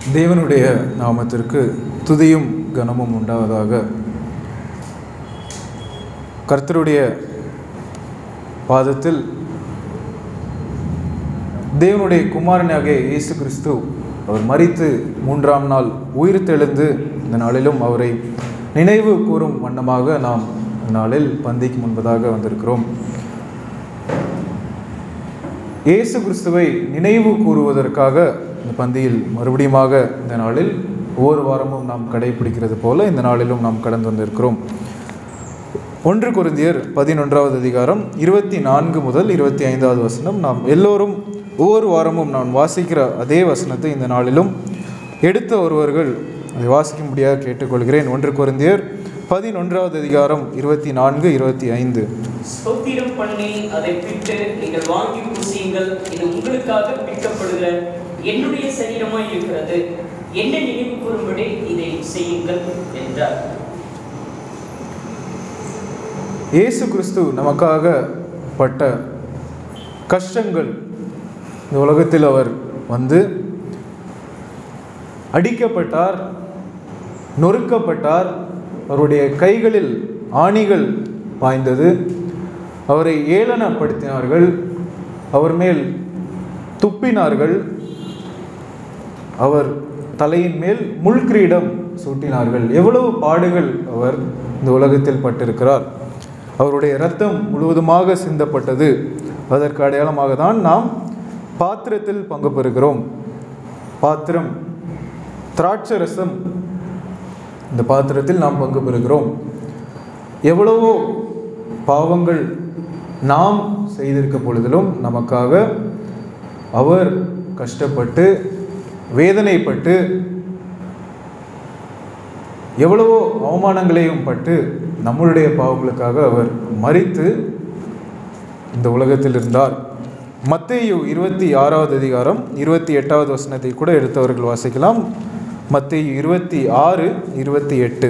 தேவனுடைய நாமத்திற்கு துதியும் கனமும் உண்டாவதாக கர்த்தருடைய பாதத்தில் தேவனுடைய குமாரனாகிய இயேசு கிறிஸ்து அவர் மரித்து மூன்றாம் நாள் உயிர் தெழுந்து இந்த நாளிலும் அவரை நினைவு கூறும் வண்ணமாக நாம் இந்த நாளில் பந்திக்கு முன்பதாக வந்திருக்கிறோம் இயேசு கிறிஸ்துவை நினைவு கூறுவதற்காக இந்த பந்தியில் மறுபடியுமாக இந்த நாளில் ஒவ்வொரு வாரமும் நாம் கடைபிடிக்கிறது போல இந்த நாளிலும் நாம் கடந்து வந்திருக்கிறோம் ஒன்று குருந்தியர் பதினொன்றாவது அதிகாரம் இருபத்தி நான்கு முதல் இருபத்தி ஐந்தாவது வசனம் நாம் எல்லோரும் ஒவ்வொரு வாரமும் நான் வாசிக்கிற அதே வசனத்தை இந்த நாளிலும் எடுத்த ஒருவர்கள் அதை வாசிக்கும்படியாக கேட்டுக்கொள்கிறேன் ஒன்று குருந்தியர் பதினொன்றாவது அதிகாரம் இருபத்தி நான்கு இருபத்தி ஐந்து ஸ்தோத்திரம் பண்ணி அதை பிட்டு நீங்கள் வாங்கி பூசியுங்கள் இது உங்களுக்காக பிற்கப்படுகிற என்னுடைய சரீரமாய் இருக்கிறது என்ன நினைவு கூறும்படி இதை செய்யுங்கள் என்றார் இயேசு கிறிஸ்து நமக்காக பட்ட கஷ்டங்கள் இந்த உலகத்தில் அவர் வந்து அடிக்கப்பட்டார் நொறுக்கப்பட்டார் அவருடைய கைகளில் ஆணிகள் பாய்ந்தது அவரை ஏளனப்படுத்தினார்கள் அவர் மேல் துப்பினார்கள் அவர் தலையின் மேல் முள்கிரீடம் சூட்டினார்கள் எவ்வளவு பாடுகள் அவர் இந்த உலகத்தில் பட்டிருக்கிறார் அவருடைய இரத்தம் முழுவதுமாக சிந்தப்பட்டது அதற்கு அடையாளமாக தான் நாம் பாத்திரத்தில் பங்கு பெறுகிறோம் பாத்திரம் திராட்சரசம் இந்த பாத்திரத்தில் நாம் பங்கு பெறுகிறோம் எவ்வளவோ பாவங்கள் நாம் செய்திருக்க பொழுதிலும் நமக்காக அவர் கஷ்டப்பட்டு வேதனைப்பட்டு எவ்வளவோ அவமானங்களையும் பட்டு நம்மளுடைய பாவங்களுக்காக அவர் மறித்து இந்த உலகத்தில் இருந்தார் மத்தேயு இருபத்தி ஆறாவது அதிகாரம் இருபத்தி எட்டாவது வசனத்தை கூட எடுத்தவர்கள் வாசிக்கலாம் மத்தேயு இருபத்தி ஆறு இருபத்தி எட்டு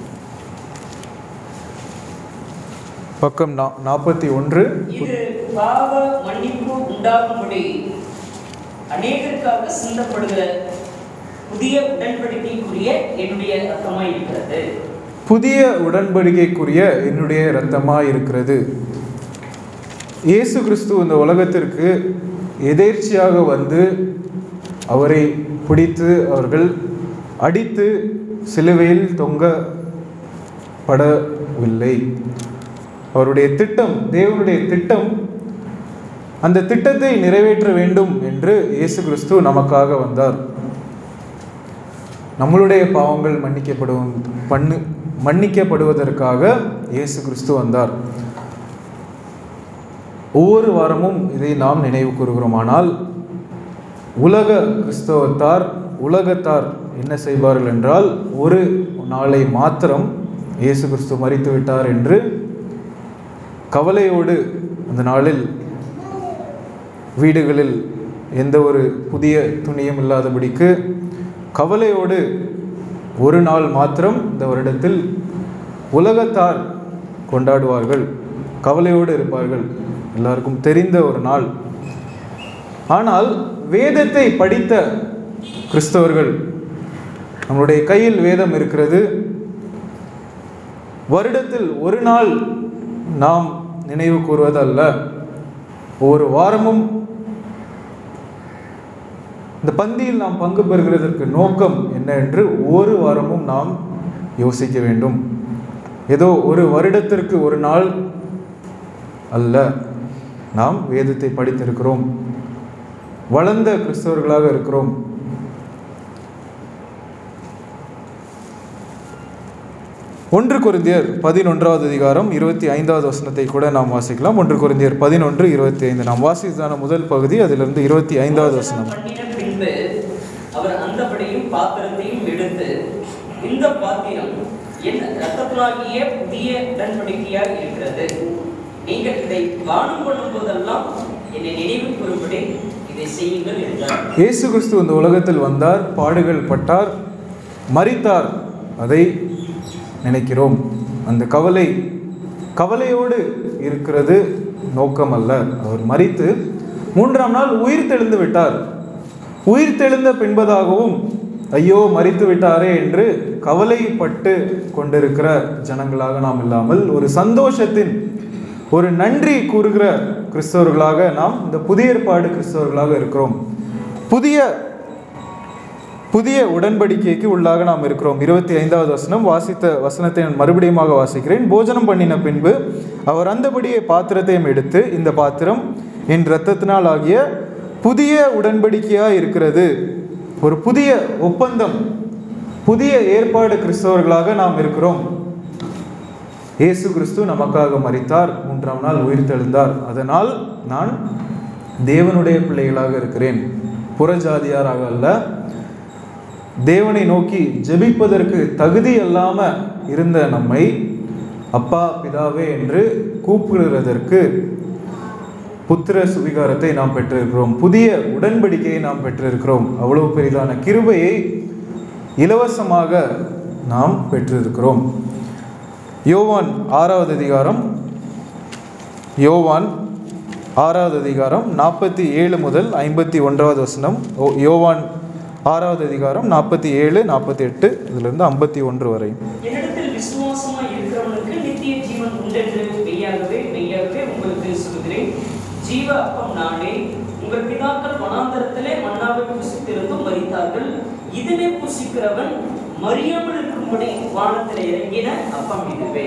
பக்கம் நா நாற்பத்தி ஒன்று இது பாவ மன்னிப்பு உண்டாகும்படி அநேகருக்காக சிந்தப்படுகிற புதிய உடன்படிக்கைக்குரிய என்னுடைய ரத்தமாய் இருக்கிறது புதிய உடன்படிக்கைக்குரிய என்னுடைய இரத்தமாக இருக்கிறது இயேசு கிறிஸ்து இந்த உலகத்திற்கு எதேர்ச்சியாக வந்து அவரை பிடித்து அவர்கள் அடித்து சிலுவையில் தொங்கப்படவில்லை அவருடைய திட்டம் தேவனுடைய திட்டம் அந்த திட்டத்தை நிறைவேற்ற வேண்டும் என்று இயேசு கிறிஸ்து நமக்காக வந்தார் நம்மளுடைய பாவங்கள் மன்னிக்கப்படும் பண்ணு மன்னிக்கப்படுவதற்காக இயேசு கிறிஸ்து வந்தார் ஒவ்வொரு வாரமும் இதை நாம் நினைவு கூறுகிறோமானால் உலக கிறிஸ்தவத்தார் உலகத்தார் என்ன செய்வார்கள் என்றால் ஒரு நாளை மாத்திரம் இயேசு கிறிஸ்து மறித்து விட்டார் என்று கவலையோடு அந்த நாளில் வீடுகளில் எந்த ஒரு புதிய துணியும் இல்லாதபடிக்கு கவலையோடு ஒரு நாள் மாத்திரம் இந்த வருடத்தில் உலகத்தார் கொண்டாடுவார்கள் கவலையோடு இருப்பார்கள் எல்லாருக்கும் தெரிந்த ஒரு நாள் ஆனால் வேதத்தை படித்த கிறிஸ்தவர்கள் நம்மளுடைய கையில் வேதம் இருக்கிறது வருடத்தில் ஒரு நாள் நாம் நினைவு கூறுவதல்ல ஒவ்வொரு வாரமும் இந்த பந்தியில் நாம் பங்கு பெறுகிறதற்கு நோக்கம் என்ன என்று ஒவ்வொரு வாரமும் நாம் யோசிக்க வேண்டும் ஏதோ ஒரு வருடத்திற்கு ஒரு நாள் அல்ல நாம் வேதத்தை படித்திருக்கிறோம் வளர்ந்த கிறிஸ்தவர்களாக இருக்கிறோம் ஒன்று குருந்தியர் பதினொன்றாவது அதிகாரம் இருபத்தி ஐந்தாவது வசனத்தை கூட நாம் வாசிக்கலாம் ஒன்று குருந்தியர் பதினொன்று இருபத்தி ஐந்து நாம் வாசித்ததான முதல் பகுதி அதிலிருந்து இருபத்தி ஐந்தாவது வசனம் பண்ணின பின்பு அவர் அந்தபடியும் பாத்திரத்தையும் எடுத்து இந்த பாத்திரம் என் ரத்தத்தினாகிய புதிய உடன்படிக்கையாய் இருக்கிறது நீங்கள் இதை பானம் பண்ணும் போதெல்லாம் என்னை நினைவு கூறும்படி இதை செய்யுங்கள் என்றார் இயேசு கிறிஸ்து இந்த உலகத்தில் வந்தார் பாடுகள் பட்டார் மரித்தார் அதை நினைக்கிறோம் அந்த கவலை கவலையோடு இருக்கிறது நோக்கம் அல்ல அவர் மரித்து மூன்றாம் நாள் உயிர் தெழுந்து விட்டார் உயிர் தெழுந்த பின்பதாகவும் ஐயோ மறித்து விட்டாரே என்று கவலைப்பட்டு கொண்டிருக்கிற ஜனங்களாக நாம் இல்லாமல் ஒரு சந்தோஷத்தின் ஒரு நன்றி கூறுகிற கிறிஸ்தவர்களாக நாம் இந்த புதிய ஏற்பாடு கிறிஸ்தவர்களாக இருக்கிறோம் புதிய புதிய உடன்படிக்கைக்கு உள்ளாக நாம் இருக்கிறோம் இருபத்தி ஐந்தாவது வசனம் வாசித்த வசனத்தை நான் மறுபடியுமாக வாசிக்கிறேன் போஜனம் பண்ணின பின்பு அவர் அந்தபடியே பாத்திரத்தையும் எடுத்து இந்த பாத்திரம் என் இரத்தத்தினால் ஆகிய புதிய உடன்படிக்கையாக இருக்கிறது ஒரு புதிய ஒப்பந்தம் புதிய ஏற்பாடு கிறிஸ்தவர்களாக நாம் இருக்கிறோம் இயேசு கிறிஸ்து நமக்காக மரித்தார் மூன்றாம் நாள் உயிர்த்தெழுந்தார் அதனால் நான் தேவனுடைய பிள்ளைகளாக இருக்கிறேன் புறஜாதியாராக அல்ல தேவனை நோக்கி ஜெபிப்பதற்கு தகுதி இல்லாம இருந்த நம்மை அப்பா பிதாவே என்று கூப்பிடுவதற்கு புத்திர சுவிகாரத்தை நாம் பெற்றிருக்கிறோம் புதிய உடன்படிக்கையை நாம் பெற்றிருக்கிறோம் அவ்வளவு பெரிதான கிருபையை இலவசமாக நாம் பெற்றிருக்கிறோம் யோவான் ஆறாவது அதிகாரம் யோவான் ஆறாவது அதிகாரம் நாற்பத்தி ஏழு முதல் ஐம்பத்தி ஒன்றாவது வசனம் ஓ- யோவான் ஆறாவது அதிகாரம் நாற்பத்தி ஏழு நாற்பத்தி எட்டு இதிலிருந்து ஐம்பத்தி ஒன்று வரை என்னிடத்தில் விசுவாசமாய் இருக்கிறவனுக்கு நித்திய ஜீவன் உண்டென்று மெய்யாகவே மெய்யாகவே உங்களுக்கு சொல்கிறேன் ஜீவ அப்பம் நானே உங்கள் பிதாக்கள் வனாந்தரத்திலே மன்னாவை புசித்திருந்தும் மரித்தார்கள் இதனை புசிக்கிறவன் மறியாமல் இருக்கும்படி வானத்தில் இறங்கின அப்பம் இதுவே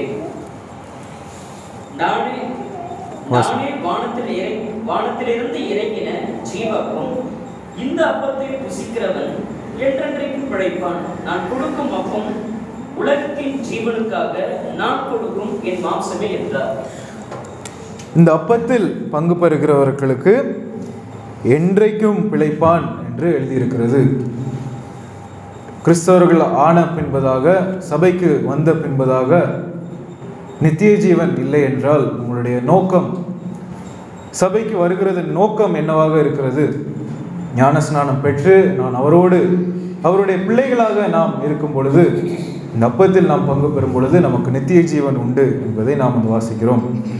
நானே நானே வானத்தில் இறங்கி வானத்திலிருந்து இறங்கின ஜீவ அப்பம் இந்த அப்பத்தை புசிக்கிறவன் என்றென்றைக்கும் பிழைப்பான் நான் கொடுக்கும் அப்பம் உலகத்தின் ஜீவனுக்காக நான் கொடுக்கும் என் மாம்சமே என்றார் இந்த அப்பத்தில் பங்கு பெறுகிறவர்களுக்கு என்றைக்கும் பிழைப்பான் என்று எழுதியிருக்கிறது கிறிஸ்தவர்கள் ஆன பின்பதாக சபைக்கு வந்த பின்பதாக நித்திய ஜீவன் இல்லை என்றால் உங்களுடைய நோக்கம் சபைக்கு வருகிறது நோக்கம் என்னவாக இருக்கிறது ஞானஸ்நானம் பெற்று நான் அவரோடு அவருடைய பிள்ளைகளாக நாம் இருக்கும் பொழுது இந்த அப்பத்தில் நாம் பங்கு பெறும் பொழுது நமக்கு நித்திய ஜீவன் உண்டு என்பதை நாம் வந்து வாசிக்கிறோம்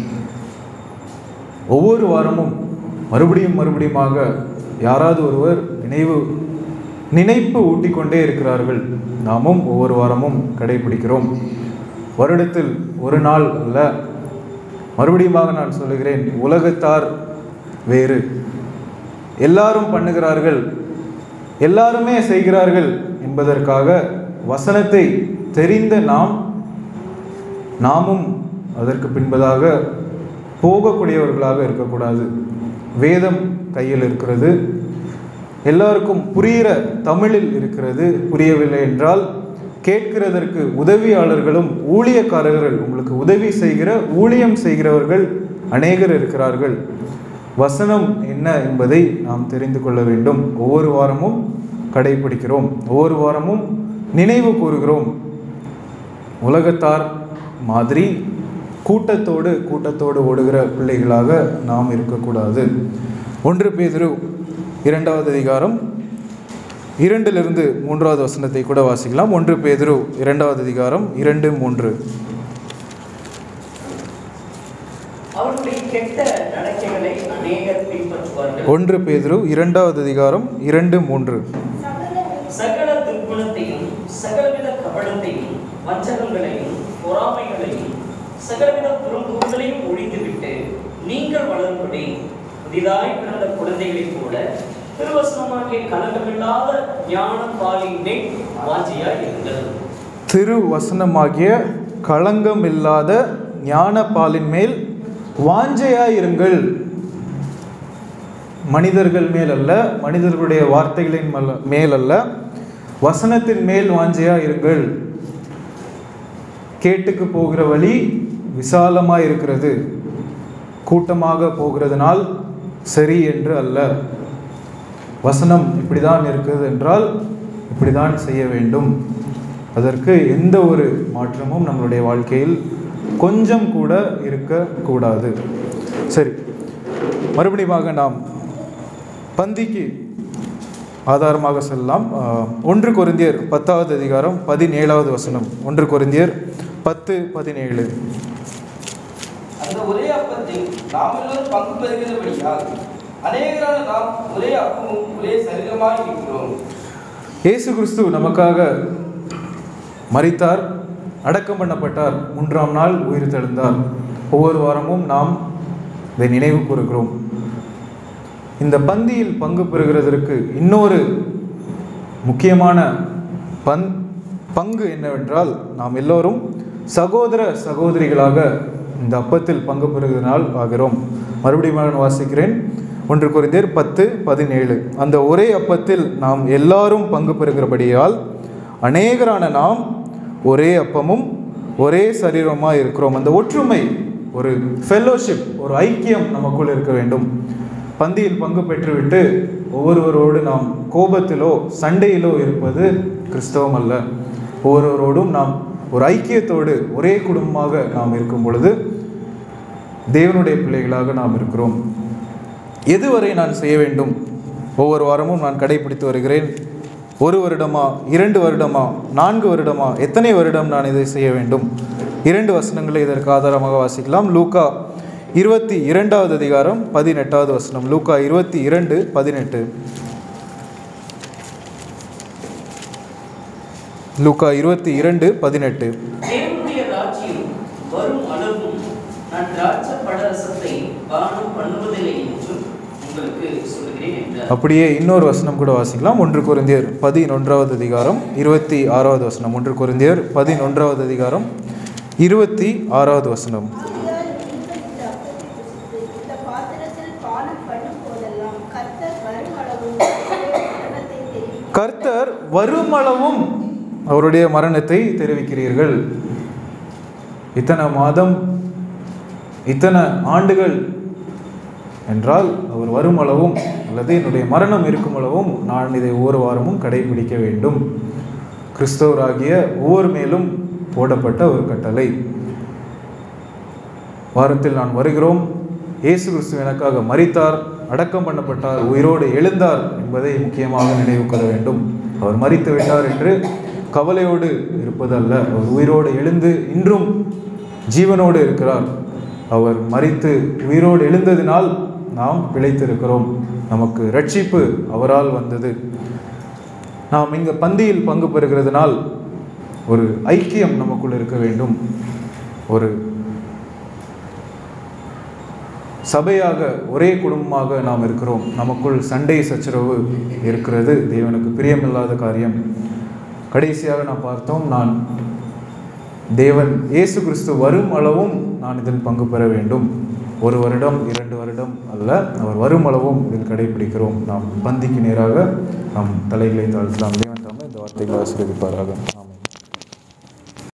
ஒவ்வொரு வாரமும் மறுபடியும் மறுபடியுமாக யாராவது ஒருவர் நினைவு நினைப்பு ஊட்டிக்கொண்டே இருக்கிறார்கள் நாமும் ஒவ்வொரு வாரமும் கடைபிடிக்கிறோம் வருடத்தில் ஒரு நாள் அல்ல மறுபடியுமாக நான் சொல்லுகிறேன் உலகத்தார் வேறு எல்லாரும் பண்ணுகிறார்கள் எல்லாருமே செய்கிறார்கள் என்பதற்காக வசனத்தை தெரிந்த நாம் நாமும் அதற்கு பின்பதாக போகக்கூடியவர்களாக இருக்கக்கூடாது வேதம் கையில் இருக்கிறது எல்லாருக்கும் புரிகிற தமிழில் இருக்கிறது புரியவில்லை என்றால் கேட்கிறதற்கு உதவியாளர்களும் ஊழியக்காரர்கள் உங்களுக்கு உதவி செய்கிற ஊழியம் செய்கிறவர்கள் அநேகர் இருக்கிறார்கள் வசனம் என்ன என்பதை நாம் தெரிந்து கொள்ள வேண்டும் ஒவ்வொரு வாரமும் கடைபிடிக்கிறோம் ஒவ்வொரு வாரமும் நினைவு கூறுகிறோம் உலகத்தார் மாதிரி கூட்டத்தோடு கூட்டத்தோடு ஓடுகிற பிள்ளைகளாக நாம் இருக்கக்கூடாது ஒன்று பேதுரு இரண்டாவது அதிகாரம் இரண்டிலிருந்து மூன்றாவது வசனத்தை கூட வாசிக்கலாம் ஒன்று பேதுரு இரண்டாவது அதிகாரம் இரண்டு மூன்று அவர்களுடைய கெட்ட நடக்கைகளை அநேகர் பின்பற்றுவார்கள் ஒன்று பேதுரு இரண்டாவது அதிகாரம் இரண்டு மூன்று சகல துர்குணத்தையும் சகலவித கபடத்தையும் வஞ்சகங்களையும் பொறாமைகளையும் சகலவித புறம்புகளையும் ஒழித்துவிட்டு நீங்கள் வளரும்படி புதிதாய் பிறந்த குழந்தைகளைப் போல திருவசனமாகிய கலங்கமில்லாத ஞான பாலின் மேல் வாஞ்சியாய் இருங்கள் திருவசனமாகிய களங்கமில்லாத ஞான பாலின் மேல் வாஞ்சையாயிருங்கள் மனிதர்கள் மேல் அல்ல மனிதர்களுடைய வார்த்தைகளின் மல்ல- மேல் அல்ல வசனத்தின் மேல் வாஞ்சையா இருங்கள் கேட்டுக்கு போகிற வழி விசாலமாக இருக்கிறது கூட்டமாக போகிறதுனால் சரி என்று அல்ல வசனம் இப்படிதான் இருக்கிறது என்றால் இப்படிதான் செய்ய வேண்டும் அதற்கு எந்த ஒரு மாற்றமும் நம்மளுடைய வாழ்க்கையில் கொஞ்சம் கூட இருக்கக்கூடாது சரி மறுபடியுமாக நாம் பந்திக்கு ஆதாரமாக செல்லலாம் ஆஹ், ஒன்று கொரிந்தியர் பத்தாவது அதிகாரம் பதினேழாவது வசனம் ஒன்று கொரிந்தியர் பத்து பதினேழு அந்த ஒரே அப்பத்தில் நாம் எல்லோரும் பங்கு பெறுகிறபடியால் அநேகரான நாம் ஒரே அப்பமும் ஒரே சரீரமாய் இருக்கிறோம் இயேசு கிறிஸ்து நமக்காக மரித்தார் அடக்கம் பண்ணப்பட்டார் மூன்றாம் நாள் உயிர் தெழுந்தார் ஒவ்வொரு வாரமும் நாம் இதை நினைவு கூறுகிறோம் இந்த பந்தியில் பங்கு பெறுகிறதற்கு இன்னொரு முக்கியமான பந் பங்கு என்னவென்றால் நாம் எல்லோரும் சகோதர சகோதரிகளாக இந்த அப்பத்தில் பங்கு பெறுகிறதுனால் ஆகிறோம் மறுபடியும் நான் வாசிக்கிறேன் ஒன்று குறைந்தேர் பத்து பதினேழு அந்த ஒரே அப்பத்தில் நாம் எல்லாரும் பங்கு பெறுகிறபடியால் அநேகரான நாம் ஒரே அப்பமும் ஒரே சரீரமாக இருக்கிறோம் அந்த ஒற்றுமை ஒரு ஃபெல்லோஷிப் ஒரு ஐக்கியம் நமக்குள் இருக்க வேண்டும் பந்தியில் பங்கு பெற்றுவிட்டு ஒவ்வொருவரோடு நாம் கோபத்திலோ சண்டையிலோ இருப்பது கிறிஸ்தவம் அல்ல ஒவ்வொருவரோடும் நாம் ஒரு ஐக்கியத்தோடு ஒரே குடும்பமாக நாம் இருக்கும் பொழுது தேவனுடைய பிள்ளைகளாக நாம் இருக்கிறோம் எதுவரை நான் செய்ய வேண்டும் ஒவ்வொரு வாரமும் நான் கடைபிடித்து வருகிறேன் ஒரு வருடமா இரண்டு வருடமா நான்கு வருடமா எத்தனை வருடம் நான் இதை செய்ய வேண்டும் இரண்டு வசனங்களை இதற்கு ஆதாரமாக வாசிக்கலாம் லூக்கா இருபத்தி இரண்டாவது அதிகாரம் பதினெட்டாவது வசனம் லூக்கா இருபத்தி இரண்டு பதினெட்டு லூக்கா இருபத்தி இரண்டு பதினெட்டு தேவனுடைய ராஜ்யம் வரும் அளவும் நான் திராட்சை படரசத்தை பானம் பண்ணுவதில்லை என்றும் உங்களுக்கு சொல்கிறேன் என்றார் அப்படியே இன்னொரு வசனம் கூட வாசிக்கலாம் ஒன்று குருந்தியர் பதினொன்றாவது அதிகாரம் இருபத்தி ஆறாவது வசனம் ஒன்று குருந்தியர் பதினொன்றாவது அதிகாரம் இருபத்தி ஆறாவது வசனம் ஆகையால் நீங்கள் இந்த அப்பத்தை புசித்து இந்த பாத்திரத்தில் பானம் பண்ணும் போதெல்லாம் கர்த்தர் வருமளவும் மரணத்தை தெரிவிக்கிறார். கர்த்தர் வருமளவும் அவருடைய மரணத்தை தெரிவிக்கிறீர்கள் இத்தனை மாதம் இத்தனை ஆண்டுகள் என்றால் அவர் வருமளவும் அல்லது என்னுடைய மரணம் இருக்கும் அளவும் நான் இதை ஒவ்வொரு வாரமும் கடைபிடிக்க வேண்டும் கிறிஸ்தவராகிய ஒவ்வொரு மேலும் போடப்பட்ட ஒரு கட்டளை வாரத்தில் நான் வருகிறோம் இயேசு கிறிஸ்து எனக்காக மரித்தார் அடக்கம் பண்ணப்பட்டார் உயிரோடு எழுந்தார் என்பதை முக்கியமாக நினைவு கொள்ள வேண்டும் அவர் மரித்து விட்டார் என்று கவலையோடு இருப்பதல்ல அவர் உயிரோடு எழுந்து இன்றும் ஜீவனோடு இருக்கிறார் அவர் மரித்து உயிரோடு எழுந்ததினால் நாம் பிழைத்திருக்கிறோம் நமக்கு ரட்சிப்பு அவரால் வந்தது நாம் இங்கே பந்தியில் பங்கு பெறுகிறதுனால் ஒரு ஐக்கியம் நமக்குள் இருக்க வேண்டும் ஒரு சபையாக ஒரே குடும்பமாக நாம் இருக்கிறோம் நமக்குள் சண்டை சச்சரவு இருக்கிறது தேவனுக்கு பிரியமில்லாத காரியம் கடைசியாக நாம் பார்த்தோம் நான் தேவன் இயேசு கிறிஸ்து வரும் அளவும் நான் இதில் பங்கு பெற வேண்டும் ஒரு வருடம் இரண்டு வருடம் அல்ல அவர் வரும் அளவும் இதில் கடைபிடிக்கிறோம் நாம் பந்திக்கு நேராக நாம் தலைகளை தாழ்த்தலாம் தேவன் தாமே இந்த வார்த்தைகளை ஆசீர்வதிப்பாராக ஆமென்.